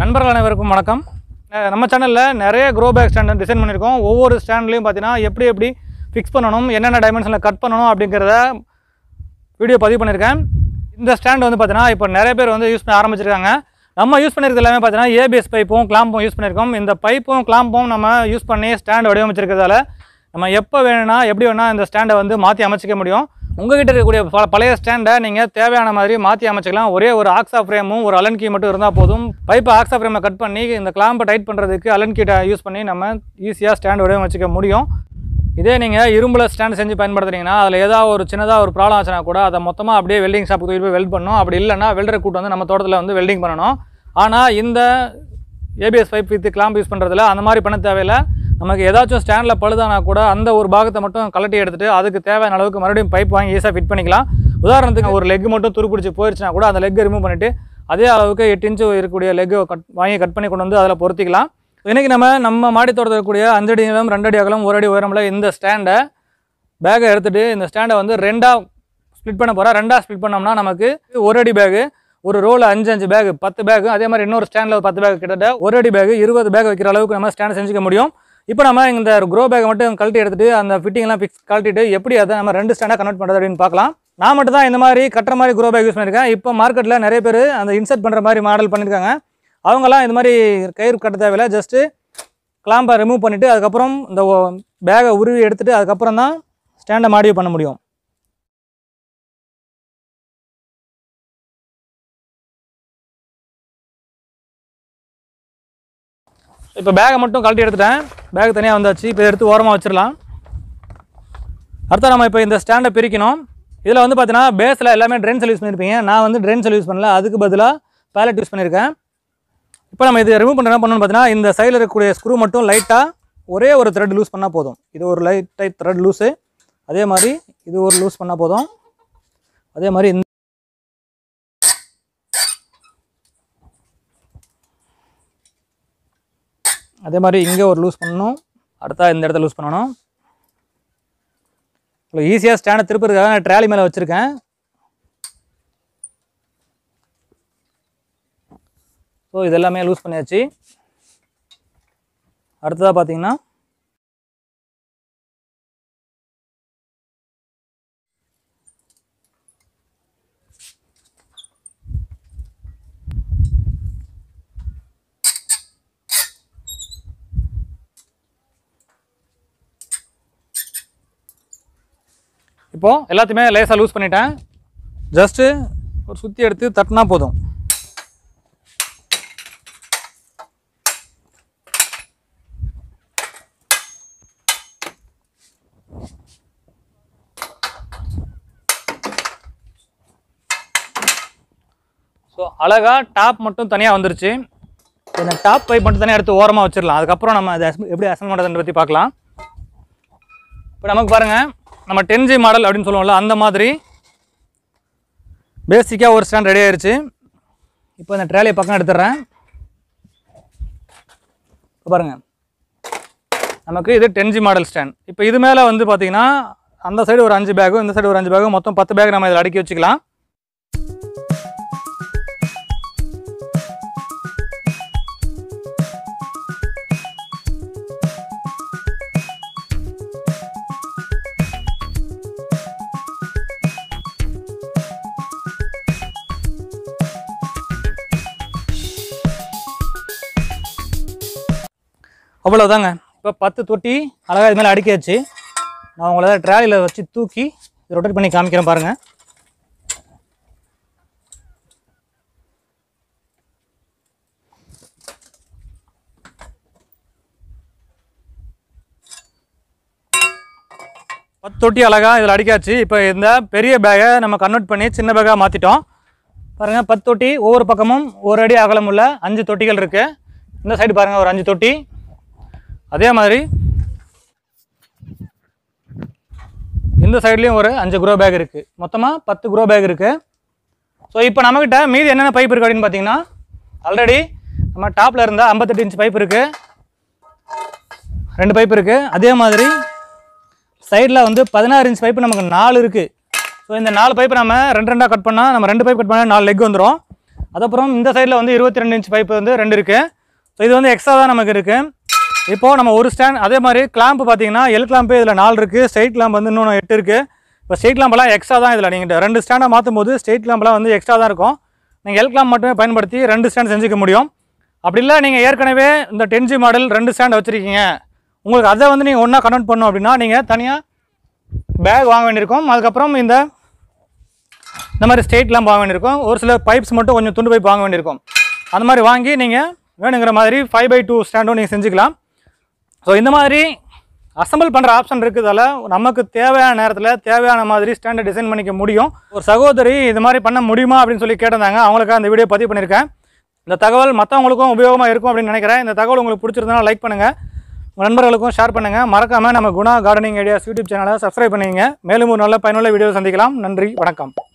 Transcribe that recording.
நண்பர்கள் அனைவருக்கும் வணக்கம் அஹ் நம்ம சேனலில் நிறைய க்ரோ பேக் ஸ்டாண்ட் டிசைன் பண்ணியிருக்கோம் ஒவ்வொரு ஸ்டாண்ட்லையும் பார்த்தீங்கன்னா எப்படி எப்படி ஃபிக்ஸ் பண்ணணும் என்னென்ன டைமென்ஷனில் கட் பண்ணணும் அப்படிங்கிறத வீடியோ பதிவு பண்ணியிருக்கேன் இந்த ஸ்டாண்ட் வந்து பார்த்தீங்கன்னா இப்போ நிறைய பேர் வந்து யூஸ் பண்ண ஆரம்பிச்சிருக்காங்க நம்ம யூஸ் பண்ணிருக்கிறது எல்லாமே பார்த்தீங்கன்னா ஏபிஎஸ் பைப்பும் கிளாம்பும் யூஸ் பண்ணியிருக்கோம் இந்த பைப்பும் கிளாம்பும் நம்ம யூஸ் பண்ணி ஸ்டாண்ட் வடிவமைச்சிருக்கிறதால நம்ம எப்போ வேணும்னா எப்படி வேணால் இந்த ஸ்டாண்டை வந்து மாற்றி அமைச்சிக்க முடியும் உங்ககிட்ட இருக்கக்கூடிய ப- பழைய ஸ்டாண்டை நீங்கள் தேவையான மாதிரி மாற்றி அமைச்சிக்கலாம் ஒரே ஒரு ஆக்ஸா ஃப்ரேமும் ஒரு அலன் கீ மட்டும் இருந்தால் போதும் பைப்பை ஆக்ஸா ஃப்ரேமை கட் பண்ணி இந்த கிளாம்பை டைட் பண்ணுறதுக்கு அலன் கீட்டை யூஸ் பண்ணி நம்ம ஈஸியாக ஸ்டாண்ட் வடிவமைச்சிக்க முடியும் இதே நீங்கள் இரும்பில் ஸ்டாண்ட் செஞ்சு பயன்படுத்துனீங்கன்னா அதில் ஏதாவது ஒரு சின்னதாக ஒரு ப்ராப்ளம் ஆச்சுன்னா கூட அதை மொத்தமாக அப்படியே வெல்டிங் ஷாப்புக்கு தூக்கி போய் வெல்ட் பண்ணணும் அப்படி இல்லைன்னா வெல்டரை கூட்டு வந்து நம்ம தோட்டத்தில் வந்து வெல்டிங் பண்ணணும் ஆனால் இந்த ABS pipe with clamp use பண்ணுறதுல அந்த மாதிரி பண்ண தேவையில்லை நமக்கு ஏதாச்சும் ஸ்டாண்டில் பழுதானா கூட அந்த ஒரு பாகத்தை மட்டும் கலட்டி எடுத்துட்டு அதுக்கு தேவையான அளவுக்கு மறுபடியும் பைப் வாங்கி ஈஸியாக ஃபிட் பண்ணிக்கலாம் உதாரணத்துக்கு ஒரு லெக் மட்டும் துருப்பிடிச்சு போயிடுச்சுன்னா கூட அந்த லெக்கை ரிமூவ் பண்ணிவிட்டு அதே அளவுக்கு எட்டு இன்ச்சு இருக்கக்கூடிய லெக்கை கட் வாங்கி கட் பண்ணி கொண்டு வந்து அதில் பொருத்திக்கலாம் இன்றைக்கி நம்ம நம்ம மாடி தோட்டத்தில் இருக்கக்கூடிய அஞ்சடி நீளம் ரெண்டடி அகலம் ஒரு அடி உயரமில் இந்த ஸ்டாண்டை பேக்கை எடுத்துகிட்டு இந்த ஸ்டாண்டை வந்து ரெண்டாக ஸ்ப்ளிட் பண்ண போகிறோம் ரெண்டாக ஸ்ப்ளிட் பண்ணோம்னா நமக்கு ஒரு அடி பேகு ஒரு ரோல் அஞ்சு அஞ்சு பேக் பத்து பேக் அதே மாதிரி இன்னொரு ஸ்டாண்டில் ஒரு பத்து பேக் கிட்டத்தட்ட ஒரு அடி பேக் இருபது பேக் வைக்கிற அளவுக்கு நம்ம ஸ்டாண்ட் செஞ்சுக்க முடியும் இப்போ நம்ம இந்த க்ரோ பேக்கை மட்டும் கழட்டி எடுத்துட்டு அந்த ஃபிட்டிங்லாம் ஃபிக்ஸ் கழட்டிட்டு எப்படி அதை நம்ம ரெண்டு ஸ்டாண்டாக கன்வெர்ட் பண்ணுறது அப்படின்னு பார்க்கலாம் நான் மட்டும் தான் இந்த மாதிரி கட்டுற மாதிரி க்ரோ பேக் யூஸ் பண்ணியிருக்கேன் இப்போ மார்க்கெட்டில் நிறைய பேர் அந்த இன்சர்ட் பண்ணுற மாதிரி மாடல் பண்ணியிருக்காங்க அவங்கெல்லாம் இந்த மாதிரி கயிறு கட்ட தேவையில்லை ஜஸ்ட்டு கிளாம்பை ரிமூவ் பண்ணிவிட்டு அதுக்கப்புறம் இந்த பேகை உருவி எடுத்துகிட்டு அதுக்கப்புறம் தான் ஸ்டாண்டை மாடிஃபை பண்ண முடியும் இப்போ பேகை மட்டும் கழட்டி எடுத்துட்டேன் பேக் தனியாக வந்தாச்சு இப்போ எடுத்து ஓரமாக வச்சிடலாம் அடுத்து நம்ம இப்போ இந்த ஸ்டாண்டை பிரிக்கணும் இதில் வந்து பார்த்தீங்கன்னா பேஸில் எல்லாமே ட்ரெயின் செல் யூஸ் பண்ணியிருப்பீங்க நான் வந்து ட்ரெயின் செல் யூஸ் பண்ணல அதுக்கு பதிலாக பேலட் யூஸ் பண்ணியிருக்கேன் இப்போ நம்ம இது ரிமூவ் பண்ண என்ன பண்ணணும்னு பார்த்தீங்கன்னா இந்த சைடில் இருக்கக்கூடிய ஸ்க்ரூ மட்டும் லைட்டாக ஒரே ஒரு த்ரெட் லூஸ் பண்ணால் போதும் இது ஒரு லைட் டைட் த்ரெட் லூஸு அதே மாதிரி இது ஒரு லூஸ் பண்ணால் போதும் அதே மாதிரி இந்த அதே மாதிரி இங்கே ஒரு லூஸ் பண்ணணும் அடுத்தா இந்த இடத்த லூஸ் பண்ணணும் இப்போ ஈஸியாக ஸ்டாண்டை திருப்புறதுக்காக நான் ட்ராலி மேலே வச்சுருக்கேன் ஸோ இதெல்லாமே லூஸ் பண்ணியாச்சு அடுத்ததாக பார்த்தீங்கன்னா இப்போது எல்லாத்தையுமே லேசாக லூஸ் பண்ணிட்டேன் ஜஸ்ட்டு ஒரு சுற்றி எடுத்து தட்டினா போதும் ஸோ அழகாக டாப் மட்டும் தனியாக வந்துருச்சு இந்த டாப் பைப் மட்டும் தனியாக எடுத்து ஓரமாக வச்சிடலாம் அதுக்கப்புறம் நம்ம அதை assemble- எப்படி அசன் பண்ணுறதுன்ற பற்றி பார்க்கலாம் இப்போ நமக்கு பாருங்கள் நம்ம டென் ஜி மாடல் அப்படின்னு சொல்லுவோம்ல அந்த மாதிரி பேசிக்காக ஒரு ஸ்டாண்ட் ரெடி ஆயிருச்சு இப்போ இந்த ட்ரேலியை பக்கம் எடுத்துடுறேன் இப்போ பாருங்கள் நமக்கு இது டென் ஜி மாடல் ஸ்டாண்ட் இப்போ இது மேலே வந்து பார்த்தீங்கன்னா அந்த சைடு ஒரு அஞ்சு பேக்கும் இந்த சைடு ஒரு அஞ்சு பேக்கும் மொத்தம் பத்து பேக் நம்ம இதில் அடுக்கி வச்சுக்கலாம் அவ்வளோதாங்க இப்போ பத்து தொட்டி அழகாக இது மேலே அடுக்கியாச்சு நான் உங்களை ட்ராலியில் வச்சு தூக்கி ரொட்டேட் பண்ணி காமிக்கிறேன் பாருங்கள் பத்து தொட்டி அழகாக இதில் அடிக்காச்சு இப்போ இந்த பெரிய பேக்கை நம்ம கன்வெர்ட் பண்ணி சின்ன பேக்காக மாற்றிட்டோம் பாருங்கள் பத்து தொட்டி ஒவ்வொரு பக்கமும் ஒரு அடி அகலம் உள்ள அஞ்சு தொட்டிகள் இருக்குது இந்த சைடு பாருங்கள் ஒரு அஞ்சு தொட்டி அதே மாதிரி இந்த சைட்லேயும் ஒரு அஞ்சு குரோ பேக் இருக்குது மொத்தமாக பத்து குரோ பேக் இருக்குது ஸோ இப்போ நம்மக்கிட்ட மீதி என்னென்ன பைப் இருக்குது அப்படின்னு பார்த்தீங்கன்னா ஆல்ரெடி நம்ம டாப்பில் இருந்த ஐம்பத்தெட்டு இன்ச் பைப் இருக்குது ரெண்டு பைப் இருக்குது அதே மாதிரி சைடில் வந்து பதினாறு இன்ச் பைப்பு நமக்கு நாலு இருக்குது ஸோ இந்த நாலு பைப்பு நம்ம ரெண்டு ரெண்டாக கட் பண்ணால் நம்ம ரெண்டு பைப் கட் பண்ணால் நாலு லெக் வந்துடும் அதுக்கப்புறம் இந்த சைடில் வந்து இருபத்தி ரெண்டு இன்ச் பைப் வந்து ரெண்டு இருக்குது ஸோ இது வந்து எக்ஸ்ட்ரா தான் நமக்கு இருக்குது இப்போது நம்ம ஒரு ஸ்டாண்ட் அதே மாதிரி கிளாம்ப் பார்த்தீங்கன்னா எல் கிளாம்பு இதில் நாலு இருக்குது ஸ்ட்ரெயிட் கிளாம்ப் வந்து இன்னொன்று எட்டு இருக்குது இப்போ ஸ்ட்ரெயிட் கிளாம்பெல்லாம் எக்ஸ்ட்ரா தான் இதில் நீங்கள் ரெண்டு ஸ்டாண்டாக மாற்றும் போது ஸ்ட்ரெயிட் கிளாம்பெல்லாம் வந்து எக்ஸ்ட்ரா தான் இருக்கும் நீங்கள் எல் கிளாம்ப் மட்டுமே பயன்படுத்தி ரெண்டு ஸ்டாண்ட் செஞ்சுக்க முடியும் அப்படி இல்லை நீங்கள் ஏற்கனவே இந்த டென் ஜி மாடல் ரெண்டு ஸ்டாண்ட் வச்சுருக்கீங்க உங்களுக்கு அதை வந்து நீங்கள் ஒன்றா கன்வெர்ட் பண்ணணும் அப்படின்னா நீங்கள் தனியாக பேக் வாங்க வேண்டியிருக்கும் அதுக்கப்புறம் இந்த இந்த மாதிரி ஸ்ட்ரெயிட்லாம் வாங்க வேண்டியிருக்கும் ஒரு சில பைப்ஸ் மட்டும் கொஞ்சம் துண்டு பைப் வாங்க வேண்டியிருக்கும் அந்த மாதிரி வாங்கி நீங்கள் வேணுங்கிற மாதிரி ஃபைவ் பை டூ ஸ்டாண்டும் நீங்கள் செஞ்சுக்கலாம் ஸோ இந்த மாதிரி அசம்பிள் பண்ணுற ஆப்ஷன் இருக்குதால நமக்கு தேவையான நேரத்தில் தேவையான மாதிரி ஸ்டாண்டை டிசைன் பண்ணிக்க முடியும் ஒரு சகோதரி இது மாதிரி பண்ண முடியுமா அப்படின்னு சொல்லி கேட்டிருந்தாங்க அவங்களுக்காக அந்த வீடியோ பதிவு பண்ணியிருக்கேன் இந்த தகவல் மற்றவங்களுக்கும் உபயோகமாக இருக்கும் அப்படின்னு நினைக்கிறேன் இந்த தகவல் உங்களுக்கு பிடிச்சிருந்தா லைக் பண்ணுங்கள் உங்கள் நண்பர்களுக்கும் ஷேர் பண்ணுங்கள் மறக்காமல் நம்ம குணா கார்டனிங் ஐடியாஸ் யூடியூப் சேனலை சப்ஸ்கிரைப் பண்ணிக்கங்க மேலும் ஒரு நல்ல பயனுள்ள வீடியோ சந்திக்கலாம் நன்றி வணக்கம்